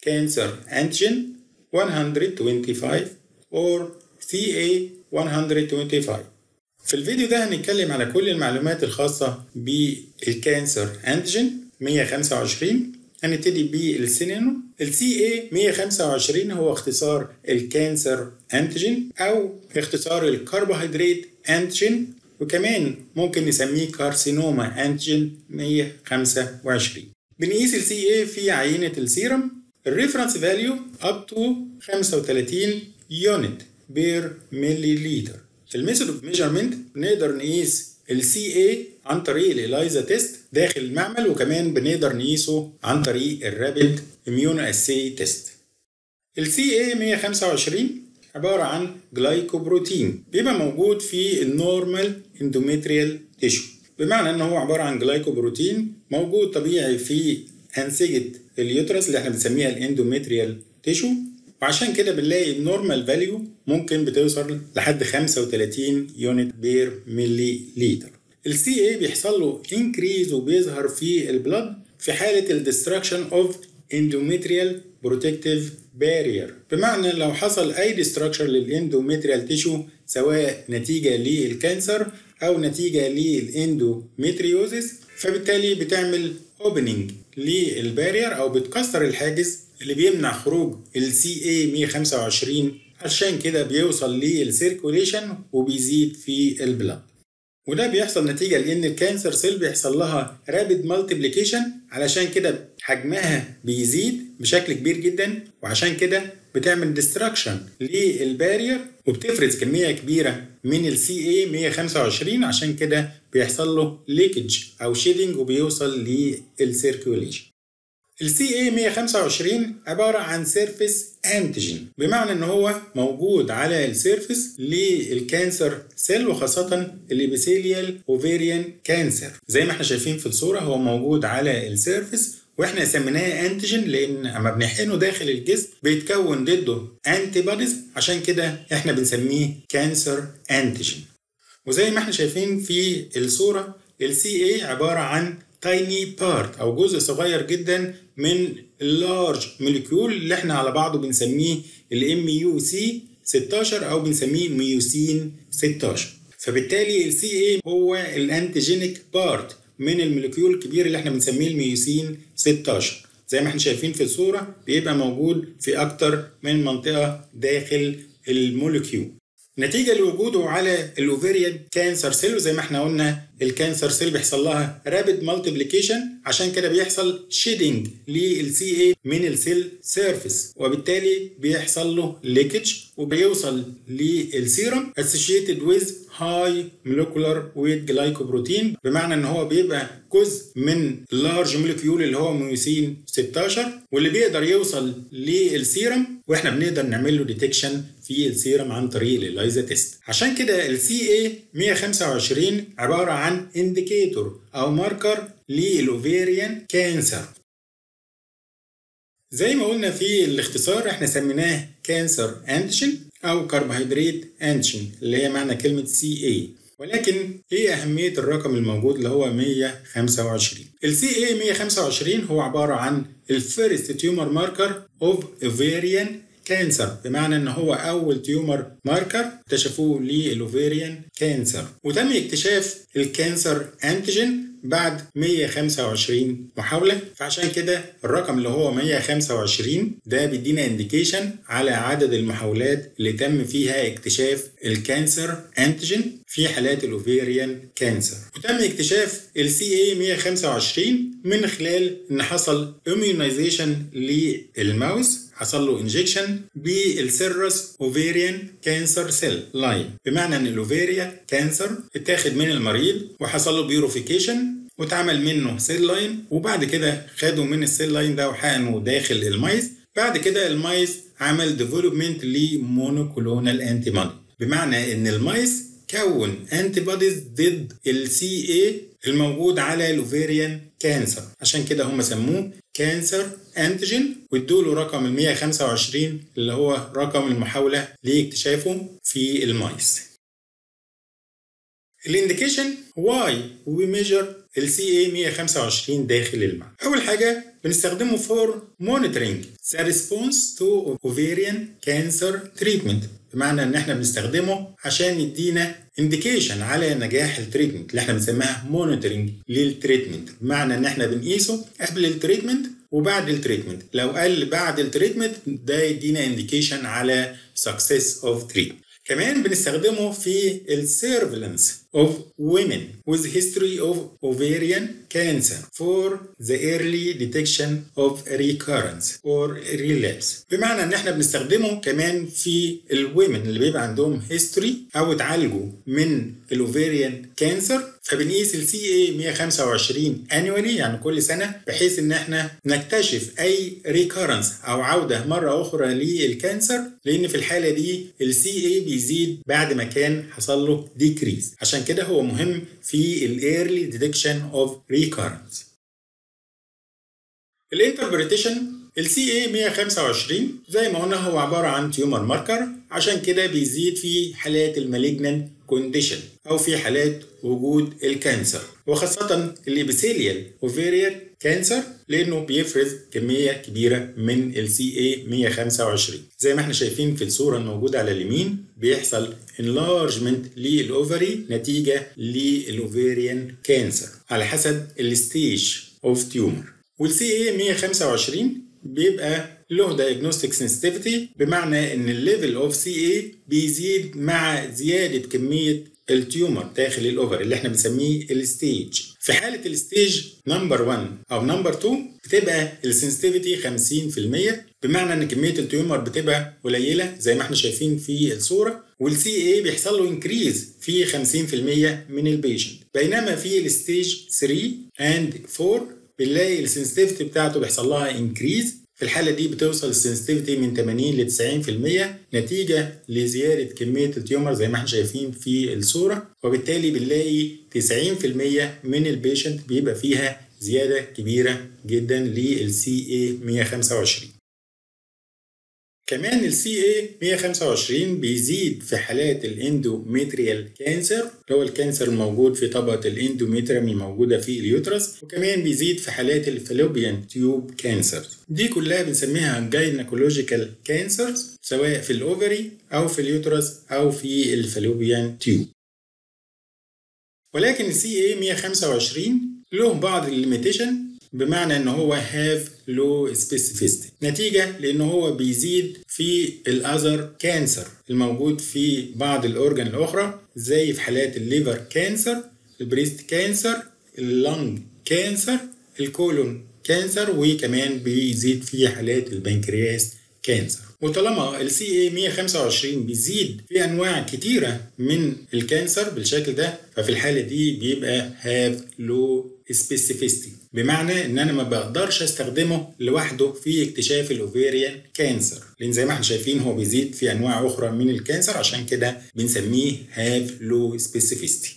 cancer antigen 125 or CA125 في الفيديو ده هنتكلم على كل المعلومات الخاصة بالكانسر انتيجين 125 هنبتدي بالسينونيم ال CA 125 هو اختصار الكانسر انتيجين او اختصار الكربوهيدرات انتيجين وكمان ممكن نسميه كارسينوما انتيجين 125 بنقيس ال CA في عينة السيرم الريفرنس فاليو اب تو 35 يونت بير مليليتر في الميثود اوف ميجرمنت نقدر نقيس ال CA عن طريق الإلايزا تيست داخل المعمل وكمان بنقدر نقيسه عن طريق الرابيد اميونو اسي تيست ال CA 125 عبارة عن جلايكوبروتين بيبقى موجود في النورمال اندوميتريال تيشو بمعنى ان هو عبارة عن جلايكوبروتين موجود طبيعي في أنسجة اليوترس اللي احنا بنسميها الاندوميتريال تيشو وعشان كده بنلاقي النورمال فاليو ممكن بتوصل لحد 35 يونت بير ملي لتر السي اي بيحصل له انكريز وبيظهر في البلد في حالة الدستراكشن اوف اندوميتريال بروتكتيف بارير بمعنى لو حصل اي ديستراكشر للاندوميتريال تيشو سواء نتيجة للكانسر او نتيجة للاندوميتريوزيس فبالتالي بتعمل اوبننج للبارير او بتكسر الحاجز اللي بيمنع خروج السي اي 125 عشان كده بيوصل للسيركوليشن وبيزيد في البلاد وده بيحصل نتيجه لان الكانسر سيل بيحصل لها رابيد مالتيبليكيشن علشان كده حجمها بيزيد بشكل كبير جدا وعشان كده بتعمل ديستراكشن للبارير وبتفرز كميه كبيره من السي اي 125 عشان كده بيحصل له ليكج او شيدنج وبيوصل للسيركوليشن السي اي 125 عبارة عن سيرفيس انتيجين بمعنى ان هو موجود على السيرفيس للكانسر سيل وخاصة الابيثيليال اوفيريان كانسر زي ما احنا شايفين في الصورة هو موجود على السيرفيس واحنا سميناه انتيجين لان اما بنحقنه داخل الجسم بيتكون ضده انتي بوديز عشان كده احنا بنسميه كانسر انتيجين وزي ما احنا شايفين في الصورة السي اي عبارة عن تايني بارت او جزء صغير جدا من اللارج موليكيول اللي احنا على بعضه بنسميه الام يو سي 16 او بنسميه ميوسين 16 فبالتالي السي اي هو الانتيجينيك بارت من الموليكيول الكبير اللي احنا بنسميه الميوسين 16 زي ما احنا شايفين في الصوره بيبقى موجود في اكتر من منطقه داخل الموليكيول نتيجة لوجوده على الأوفيريان كانسر سيل وزي ما احنا قلنا الكانسر سيل بيحصل لها رابيد مالتيبليكيشن عشان كده بيحصل شيدنج للسي اي من السيل سيرفيس وبالتالي بيحصل له ليكج وبيوصل للسيرم associated with high molecular weight glycoprotein بمعنى ان هو بيبقى جزء من اللارج موليكيول اللي هو ميوسين 16 واللي بيقدر يوصل للسيرم واحنا بنقدر نعمل له ديتكشن في السيرم عن طريق الإلايزا تيست عشان كده السي اي 125 عبارة عن انديكيتور او ماركر للاوفيريان كانسر زي ما قلنا في الاختصار احنا سميناه كانسر انتيجين او كربوهيدرات انتيجين اللي هي معنى كلمة سي اي ولكن ايه اهمية الرقم الموجود اللي هو 125 السي اي 125 هو عبارة عن الفيرست تيومر ماركر اوف اوفيريان كانسر بمعنى ان هو اول تيومر ماركر اكتشفوه للاوفيريان كانسر وتم اكتشاف الكانسر انتيجين بعد 125 محاولة فعشان كده الرقم اللي هو 125 ده بيدينا انديكيشن على عدد المحاولات اللي تم فيها اكتشاف الكانسر انتيجين في حالات الاوفيريان كانسر وتم اكتشاف السي اي 125 من خلال ان حصل اميونيزيشن للماوس حصل له انجكشن بالسيرس اوفيريان كانسر سيل لاين بمعنى ان الاوفيريا كانسر اتاخد من المريض وحصل له بيوريفيكيشن واتعمل منه سيل لاين وبعد كده خدوا من السيل لاين ده وحقنوا داخل المايس بعد كده المايس عمل ديفلوبمنت لمونوكلونال انتي بودي بمعنى ان المايس كون انتي بوديز ضد السي اي الموجود على الاوفيريان كانسر عشان كده هم سموه كانسر انتيجين وادوا له رقم ال 125 اللي هو رقم المحاوله لاكتشافه في المايس الانديكيشن واي وميجر السي اي 125 داخل المعمل اول حاجه بنستخدمه فور مونيتورنج ذا ريسبونس تو اوفيريان كانسر تريتمنت بمعنى ان احنا بنستخدمه عشان يدينا انديكيشن على نجاح التريتمنت اللي احنا بنسميها مونيتورنج للتريتمنت بمعنى ان احنا بنقيسه قبل التريتمنت وبعد التريتمنت لو قال بعد التريتمنت ده يدينا انديكيشن على سكسس اوف تريتمنت كمان بنستخدمه في السيرفلنس of women with history of ovarian cancer for the early detection of recurrence or relapse بمعنى ان احنا بنستخدمه كمان في الومن اللي بيبقى عندهم history او اتعالجوا من الاوفيريان كانسر فبنقيس السي اي 125 annually يعني كل سنه بحيث ان احنا نكتشف اي ريكورنس او عوده مره اخرى للكانسر لان في الحاله دي السي اي بيزيد بعد ما كان حصل له ديكريز عشان كده هو مهم في الايرلي ديتكشن اوف ريكورنس الانتربريتيشن السي اي 125 زي ما قلنا هو عباره عن تيومر ماركر عشان كده بيزيد في حالات المالجنان كونديشن او في حالات وجود الكانسر وخاصه الابيثيليال اوفيريال كانسر لانه بيفرز كميه كبيره من السي اي 125 زي ما احنا شايفين في الصوره الموجوده على اليمين بيحصل انلارجمنت للاوفري نتيجه للاوفيريان كانسر على حسب الستيج اوف تيومر والسي اي 125 بيبقى له diagnostic sensitivity بمعنى ان الليفل اوف سي اي بيزيد مع زياده كميه التيومر داخل الاوفر اللي احنا بنسميه الستيج في حاله الستيج نمبر 1 او نمبر 2 بتبقى السنسيتيفيتي 50% بمعنى ان كميه التيومر بتبقى قليله زي ما احنا شايفين في الصوره والسي اي بيحصل له انكريز في 50% من البيشنت بينما في الستيج 3 اند 4 بنلاقي السنسيتيفيتي بتاعته بيحصل لها انكريز في الحالة دي بتوصل السنسيتيفيتي من 80 ل 90% نتيجة لزيادة كمية التيومر زي ما احنا شايفين في الصورة وبالتالي بنلاقي 90% من البيشنت بيبقى فيها زيادة كبيرة جدا للسي اي 125 كمان السي اي 125 بيزيد في حالات الاندوميتريال كانسر اللي هو الكانسر الموجود في طبقه الاندوميتريم الموجوده في اليوترس وكمان بيزيد في حالات الفالوبيان تيوب كانسر دي كلها بنسميها جاينكولوجيكال كانسرز سواء في الاوفري او في اليوترس او في الفالوبيان تيوب ولكن السي اي 125 له بعض الليميتيشن بمعنى ان هو هاف لو سبيسيفيستي نتيجه لان هو بيزيد في الاذر كانسر الموجود في بعض الاورجان الاخرى زي في حالات الليفر كانسر البريست كانسر اللنج كانسر الكولون كانسر وكمان بيزيد في حالات البنكرياس كانسر وطالما السي اي 125 بيزيد في انواع كتيره من الكانسر بالشكل ده ففي الحاله دي بيبقى هاف لو سبيسيفيستي بمعنى ان انا ما بقدرش استخدمه لوحده في اكتشاف الاوفيريان كانسر لان زي ما احنا شايفين هو بيزيد في انواع اخرى من الكانسر عشان كده بنسميه هاف لو سبيسيفيستي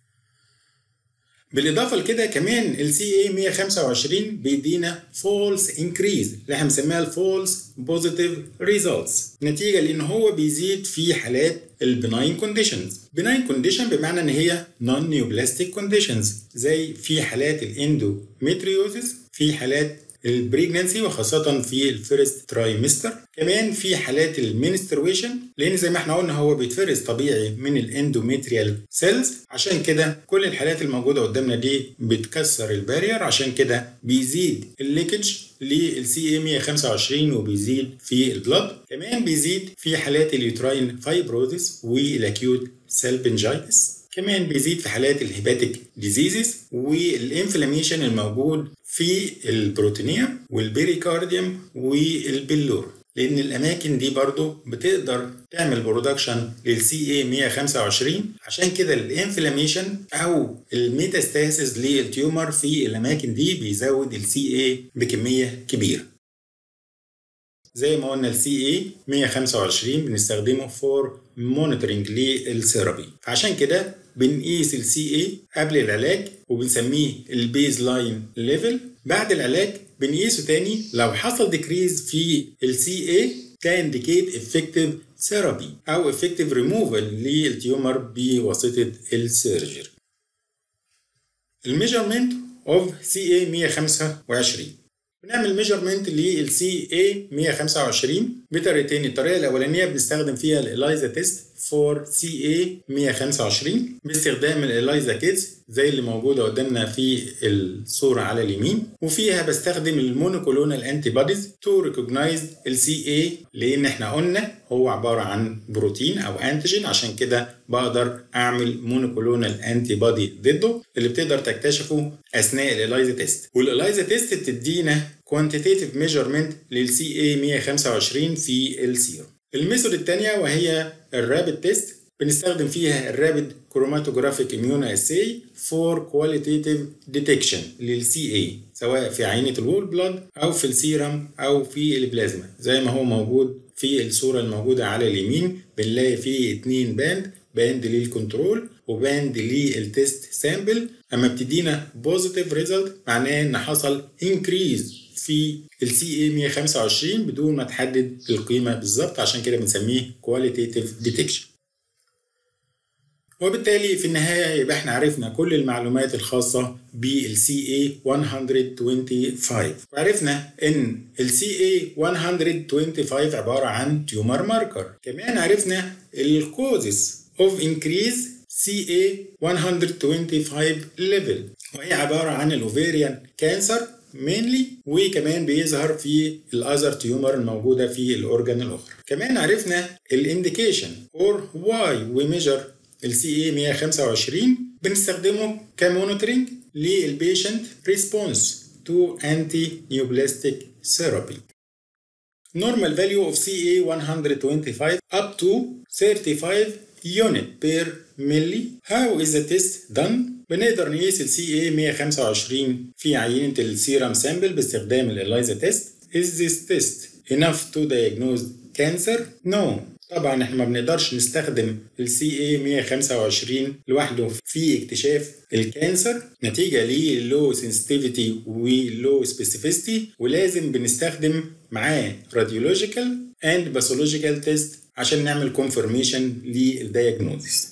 بالاضافه لكده كمان السي اي 125 بيدينا فولس انكريز اللي احنا بنسميها الفولس بوزيتيف ريزلتس نتيجه لان هو بيزيد في حالات البناين كونديشنز بناين كونديشن بمعنى ان هي نون نيوبلاستيك كونديشنز زي في حالات الاندوميتريوزس في حالات البريجنانسي وخاصة في الفيرست ترايمستر كمان في حالات المينسترويشن لأن زي ما احنا قلنا هو بيتفرز طبيعي من الاندوميتريال سيلز عشان كده كل الحالات الموجودة قدامنا دي بتكسر البارير عشان كده بيزيد الليكج للسي اي 125 وبيزيد في البلد كمان بيزيد في حالات اليوتراين فايبروزيس والاكيوت سيلبنجايتس كمان بيزيد في حالات الهيباتيك ديزيزز والانفلاميشن الموجود في البروتينيا والبيريكارديوم والبلور لان الاماكن دي برضو بتقدر تعمل برودكشن للسي اي 125 عشان كده الانفلاميشن او الميتاستاسيس للتيومر في الاماكن دي بيزود السي اي بكميه كبيره زي ما قلنا السي اي 125 بنستخدمه فور مونيتورنج للثيرابي فعشان كده بنقيس السي اي قبل العلاج وبنسميه البيز لاين ليفل بعد العلاج بنقيسه تاني لو حصل ديكريز في السي اي كانديكيت افكتيف ثيرابي او افكتيف ريموفال للتيومر بواسطه السيرجري الميجرمنت اوف سي اي 125 بنعمل ميجرمنت للسي اي 125 بطريقتين الطريقه الاولانيه بنستخدم فيها الاليزا تيست فور سي اي 125 باستخدام الاليزا كيتس زي اللي موجوده قدامنا في الصوره على اليمين وفيها بستخدم المونوكلونال انتي بوديز تو ريكوجنايز السي اي لان احنا قلنا هو عباره عن بروتين او انتيجين عشان كده بقدر اعمل مونوكلونال انتي بودي ضده اللي بتقدر تكتشفه اثناء الاليزا تيست والاليزا تيست بتدينا كوانتيتيف ميجرمنت للسي اي 125 في السيروم الميثود الثانيه وهي الرابid تيست بنستخدم فيها الرابد كروماتوجرافيك اميونو اساي فور كواليتيتيف ديتكشن للسي اي سواء في عينه الوول بلاد او في السيرم او في البلازما زي ما هو موجود في الصوره الموجوده على اليمين بنلاقي فيه اتنين باند باند للكنترول وباند للتيست سامبل اما بتدينا بوزيتيف ريزلت معناه ان حصل انكريز في السي اي 125 بدون ما تحدد القيمه بالظبط عشان كده بنسميه كواليتيتيف ديتكشن وبالتالي في النهايه يبقى احنا عرفنا كل المعلومات الخاصه بالسي اي 125 وعرفنا ان السي اي 125 عباره عن تيومر ماركر كمان عرفنا الكوزز اوف انكريز سي اي 125 ليفل وهي عباره عن الاوفيريان كانسر مينلي وكمان بيظهر في الاذر تيومر الموجوده في الاورجان الاخرى كمان عرفنا الانديكيشن اور واي وي ميجر السي اي 125 بنستخدمه كمونيتورنج للبيشنت ريسبونس تو انتي نيوبلاستيك ثيرابي normal value of CA 125 up to 35 unit per milli. How is the test done? بنقدر نقيس ال CA 125 في عينة السيرم سامبل باستخدام الإلايزا تيست. Is this test enough to diagnose cancer? No. طبعا احنا ما بنقدرش نستخدم السي اي 125 لوحده في اكتشاف الكانسر نتيجه للو سنسيتيفيتي ولو سبيسيفيستي ولازم بنستخدم معاه راديولوجيكال اند باثولوجيكال تيست عشان نعمل كونفirmation للدياجنوزيس